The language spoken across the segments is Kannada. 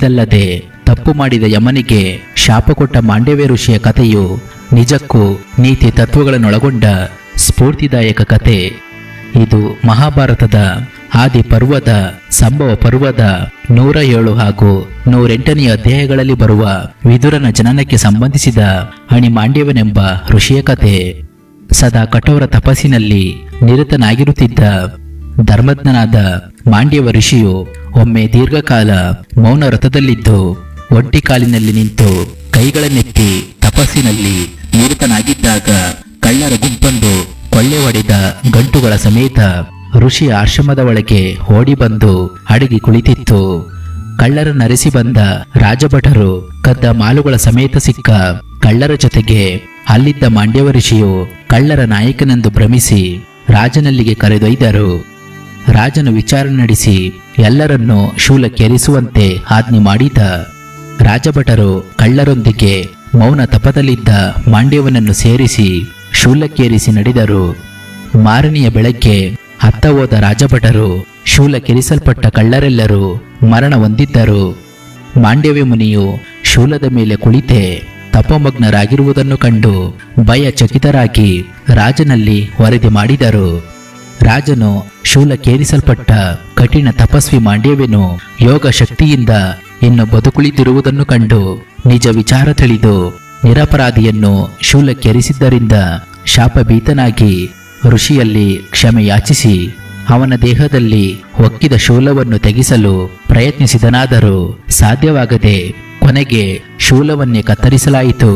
ಎನಿಸಿದಲ್ಲದೆ ತಪ್ಪು ಮಾಡಿದ ಯಮನಿಗೆ ಶಾಪ ಕೊಟ್ಟ ಮಾಂಡವ್ಯ ಋಷಿಯ ಕಥೆಯು ನಿಜಕ್ಕೂ ನೀತಿ ತತ್ವಗಳನ್ನೊಳಗೊಂಡ ಸ್ಫೂರ್ತಿದಾಯಕ ಕತೆ ಇದು ಮಹಾಭಾರತದ ಆದಿ ಪರ್ವದ ಸಂಭವ ಪರ್ವದ ನೂರ ಏಳು ಹಾಗೂ ನೂರೆಂಟನೆಯ ಅಧ್ಯಾಯಗಳಲ್ಲಿ ಬರುವ ವಿದುರನ ಜನನಕ್ಕೆ ಸಂಬಂಧಿಸಿದ ಅಣಿಮಾಂಡ್ಯವನೆಂಬ ಋಷಿಯ ಕತೆ ಸದಾ ಕಠೋರ ತಪಸ್ಸಿನಲ್ಲಿ ನಿರತನಾಗಿರುತ್ತಿದ್ದ ಧರ್ಮಜ್ಞನಾದ ಮಾಂಡ್ಯವ ಋಷಿಯು ಒಮ್ಮೆ ದೀರ್ಘಕಾಲ ಮೌನ ವ್ರತದಲ್ಲಿದ್ದು ಒಂಟಿ ಕಾಲಿನಲ್ಲಿ ನಿಂತು ಕೈಗಳನ್ನೆತ್ತಿ ತಪಸ್ಸಿನಲ್ಲಿ ನಿರತನಾಗಿದ್ದಾಗ ಕಳ್ಳರ ಗುಂಪೊಂದು ಕೊಳ್ಳೆ ಹೊಡೆದ ಗಂಟುಗಳ ಸಮೇತ ಋಷಿಯ ಆಶ್ರಮದ ಒಳಗೆ ಓಡಿ ಬಂದು ಅಡಗಿ ಕುಳಿತಿತ್ತು ಕಳ್ಳರ ನರೆಸಿ ಬಂದ ರಾಜಭಟರು ಕದ್ದ ಮಾಲುಗಳ ಸಮೇತ ಸಿಕ್ಕ ಕಳ್ಳರ ಜೊತೆಗೆ ಅಲ್ಲಿದ್ದ ಮಾಂಡ್ಯವ ಋಷಿಯು ಕಳ್ಳರ ನಾಯಕನೆಂದು ಭ್ರಮಿಸಿ ರಾಜನಲ್ಲಿಗೆ ಕರೆದೊಯ್ದರು ರಾಜನು ವಿಚಾರಣೆ ನಡೆಸಿ ಎಲ್ಲರನ್ನೂ ಶೂಲಕ್ಕೇರಿಸುವಂತೆ ಆಜ್ಞೆ ಮಾಡಿದ ರಾಜಭಟರು ಕಳ್ಳರೊಂದಿಗೆ ಮೌನ ತಪದಲ್ಲಿದ್ದ ಮಾಂಡ್ಯವನನ್ನು ಸೇರಿಸಿ ಶೂಲಕ್ಕೇರಿಸಿ ನಡೆದರು ಮಾರನೆಯ ಬೆಳಗ್ಗೆ ಅತ್ತ ಹೋದ ರಾಜಭಟರು ಶೂಲಕ್ಕೆರಿಸಲ್ಪಟ್ಟ ಕಳ್ಳರೆಲ್ಲರೂ ಮರಣ ಹೊಂದಿದ್ದರು ಮಾಂಡ್ಯವ್ಯ ಮುನಿಯು ಶೂಲದ ಮೇಲೆ ಕುಳಿತೆ ತಪಮಗ್ನರಾಗಿರುವುದನ್ನು ಕಂಡು ಭಯಚಕಿತರಾಗಿ ರಾಜನಲ್ಲಿ ವರದಿ ಮಾಡಿದರು ರಾಜನು ಶೂಲಕ್ಕೇರಿಸಲ್ಪಟ್ಟ ಕಠಿಣ ತಪಸ್ವಿ ಮಾಂಡ್ಯವೆನು ಯೋಗ ಶಕ್ತಿಯಿಂದ ಇನ್ನು ಬದುಕುಳಿದಿರುವುದನ್ನು ಕಂಡು ನಿಜ ವಿಚಾರ ತಿಳಿದು ನಿರಪರಾಧಿಯನ್ನು ಶೂಲಕ್ಕೇರಿಸಿದ್ದರಿಂದ ಶಾಪಭೀತನಾಗಿ ಋಷಿಯಲ್ಲಿ ಕ್ಷಮೆ ಯಾಚಿಸಿ ಅವನ ದೇಹದಲ್ಲಿ ಒಕ್ಕಿದ ಶೂಲವನ್ನು ತೆಗೆಸಲು ಪ್ರಯತ್ನಿಸಿದನಾದರೂ ಸಾಧ್ಯವಾಗದೆ ಕೊನೆಗೆ ಶೂಲವನ್ನೇ ಕತ್ತರಿಸಲಾಯಿತು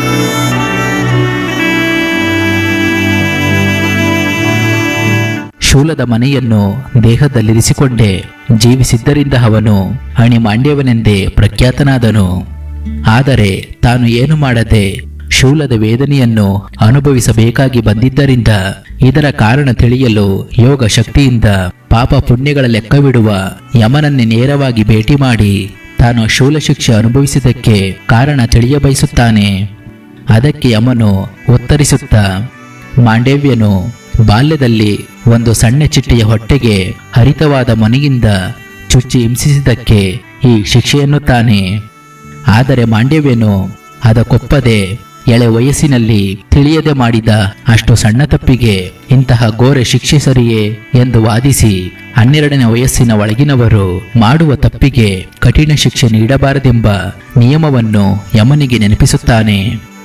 ಶೂಲದ ಮನೆಯನ್ನು ದೇಹದಲ್ಲಿರಿಸಿಕೊಂಡೇ ಜೀವಿಸಿದ್ದರಿಂದ ಅವನು ಅಣಿಮಾಂಡ್ಯವನೆಂದೇ ಪ್ರಖ್ಯಾತನಾದನು ಆದರೆ ತಾನು ಏನು ಮಾಡದೆ ಶೂಲದ ವೇದನೆಯನ್ನು ಅನುಭವಿಸಬೇಕಾಗಿ ಬಂದಿದ್ದರಿಂದ ಇದರ ಕಾರಣ ತಿಳಿಯಲು ಯೋಗ ಶಕ್ತಿಯಿಂದ ಪಾಪ ಪುಣ್ಯಗಳ ಲೆಕ್ಕವಿಡುವ ಯಮನನ್ನೇ ನೇರವಾಗಿ ಭೇಟಿ ಮಾಡಿ ತಾನು ಶೂಲ ಶಿಕ್ಷೆ ಅನುಭವಿಸಿದ್ದಕ್ಕೆ ಕಾರಣ ತಿಳಿಯಬಯಸುತ್ತಾನೆ ಅದಕ್ಕೆ ಯಮನು ಉತ್ತರಿಸುತ್ತಾ ಮಾಂಡವ್ಯನು ಬಾಲ್ಯದಲ್ಲಿ ಒಂದು ಸಣ್ಣ ಚಿಟ್ಟೆಯ ಹೊಟ್ಟೆಗೆ ಹರಿತವಾದ ಮನೆಯಿಂದ ಚುಚ್ಚಿ ಹಿಂಸಿಸಿದ್ದಕ್ಕೆ ಈ ಶಿಕ್ಷೆಯನ್ನುತ್ತಾನೆ ಆದರೆ ಮಾಂಡವ್ಯನು ಅದಕ್ಕೊಪ್ಪದೆ ಎಳೆ ವಯಸ್ಸಿನಲ್ಲಿ ತಿಳಿಯದೆ ಮಾಡಿದ ಅಷ್ಟು ಸಣ್ಣ ತಪ್ಪಿಗೆ ಇಂತಹ ಘೋರ ಶಿಕ್ಷೆ ಸರಿಯೇ ಎಂದು ವಾದಿಸಿ ಹನ್ನೆರಡನೇ ವಯಸ್ಸಿನ ಒಳಗಿನವರು ಮಾಡುವ ತಪ್ಪಿಗೆ ಕಠಿಣ ಶಿಕ್ಷೆ ನೀಡಬಾರದೆಂಬ ನಿಯಮವನ್ನು ಯಮನಿಗೆ ನೆನಪಿಸುತ್ತಾನೆ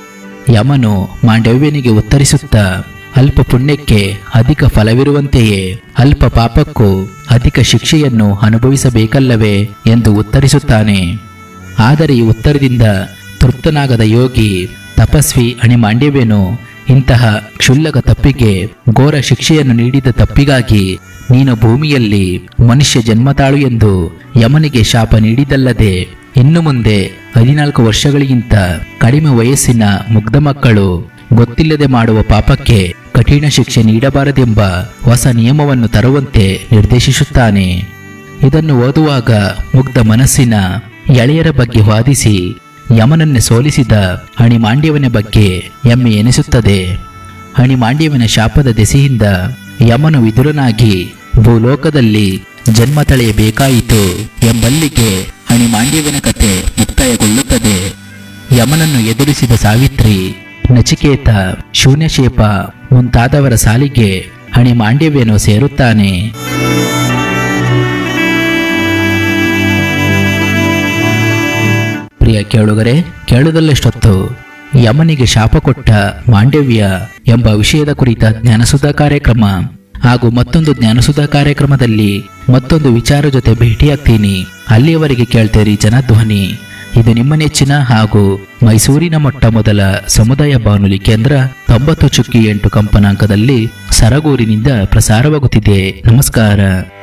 ಯಮನು ಮಾಂಡವ್ಯನಿಗೆ ಉತ್ತರಿಸುತ್ತಾ ಅಲ್ಪ ಪುಣ್ಯಕ್ಕೆ ಅಧಿಕ ಫಲವಿರುವಂತೆಯೇ ಅಲ್ಪ ಪಾಪಕ್ಕೂ ಅಧಿಕ ಶಿಕ್ಷೆಯನ್ನು ಅನುಭವಿಸಬೇಕಲ್ಲವೇ ಎಂದು ಉತ್ತರಿಸುತ್ತಾನೆ ಆದರೆ ಈ ಉತ್ತರದಿಂದ ತೃಪ್ತನಾಗದ ಯೋಗಿ ತಪಸ್ವಿ ಅಣಿಮಾಂಡ್ಯವೇನು ಇಂತಹ ಕ್ಷುಲ್ಲಕ ತಪ್ಪಿಗೆ ಘೋರ ಶಿಕ್ಷೆಯನ್ನು ನೀಡಿದ ತಪ್ಪಿಗಾಗಿ ನೀನು ಭೂಮಿಯಲ್ಲಿ ಮನುಷ್ಯ ಜನ್ಮ ತಾಳು ಎಂದು ಯಮನಿಗೆ ಶಾಪ ನೀಡಿದಲ್ಲದೆ ಇನ್ನು ಮುಂದೆ ಹದಿನಾಲ್ಕು ವರ್ಷಗಳಿಗಿಂತ ಕಡಿಮೆ ವಯಸ್ಸಿನ ಮುಗ್ಧ ಮಕ್ಕಳು ಗೊತ್ತಿಲ್ಲದೆ ಮಾಡುವ ಪಾಪಕ್ಕೆ ಕಠಿಣ ಶಿಕ್ಷೆ ನೀಡಬಾರದೆಂಬ ಹೊಸ ನಿಯಮವನ್ನು ತರುವಂತೆ ನಿರ್ದೇಶಿಸುತ್ತಾನೆ ಇದನ್ನು ಓದುವಾಗ ಮುಗ್ಧ ಮನಸ್ಸಿನ ಎಳೆಯರ ಬಗ್ಗೆ ವಾದಿಸಿ ಯಮನನ್ನೇ ಸೋಲಿಸಿದ ಅಣಿಮಾಂಡ್ಯವನ ಬಗ್ಗೆ ಹೆಮ್ಮೆ ಎನಿಸುತ್ತದೆ ಅಣಿಮಾಂಡ್ಯವನ ಶಾಪದ ದೆಸೆಯಿಂದ ಯಮನು ವಿದುರನಾಗಿ ಭೂಲೋಕದಲ್ಲಿ ಜನ್ಮ ತಳೆಯಬೇಕಾಯಿತು ಎಂಬಲ್ಲಿಗೆ ಅಣಿಮಾಂಡ್ಯವನ ಕತೆ ಮುಕ್ತಾಯಗೊಳ್ಳುತ್ತದೆ ಯಮನನ್ನು ಎದುರಿಸಿದ ಸಾವಿತ್ರಿ ನಚಿಕೇತ ಶೂನ್ಯಶೇಪ ಮುಂತಾದವರ ಸಾಲಿಗೆ ಅಣಿಮಾಂಡ್ಯವೇನು ಸೇರುತ್ತಾನೆ ಪ್ರಿಯ ಕೇಳುಗರೆ ಕೇಳುವುದಲ್ಲೆಷ್ಟೊತ್ತು ಯಮನಿಗೆ ಶಾಪ ಕೊಟ್ಟ ಮಾಂಡವ್ಯ ಎಂಬ ವಿಷಯದ ಕುರಿತ ಜ್ಞಾನಸುಧಾ ಕಾರ್ಯಕ್ರಮ ಹಾಗೂ ಮತ್ತೊಂದು ಜ್ಞಾನಸುಧಾ ಕಾರ್ಯಕ್ರಮದಲ್ಲಿ ಮತ್ತೊಂದು ವಿಚಾರ ಜೊತೆ ಭೇಟಿಯಾಗ್ತೀನಿ ಅಲ್ಲಿಯವರೆಗೆ ಕೇಳ್ತೇರಿ ಜನಧ್ವನಿ ಇದು ನಿಮ್ಮ ನೆಚ್ಚಿನ ಹಾಗೂ ಮೈಸೂರಿನ ಮೊಟ್ಟ ಮೊದಲ ಸಮುದಾಯ ಬಾನುಲಿ ಕೇಂದ್ರ ತೊಂಬತ್ತು ಚುಕ್ಕಿ ಎಂಟು ಕಂಪನಾಂಕದಲ್ಲಿ ಸರಗೂರಿನಿಂದ ಪ್ರಸಾರವಾಗುತ್ತಿದೆ ನಮಸ್ಕಾರ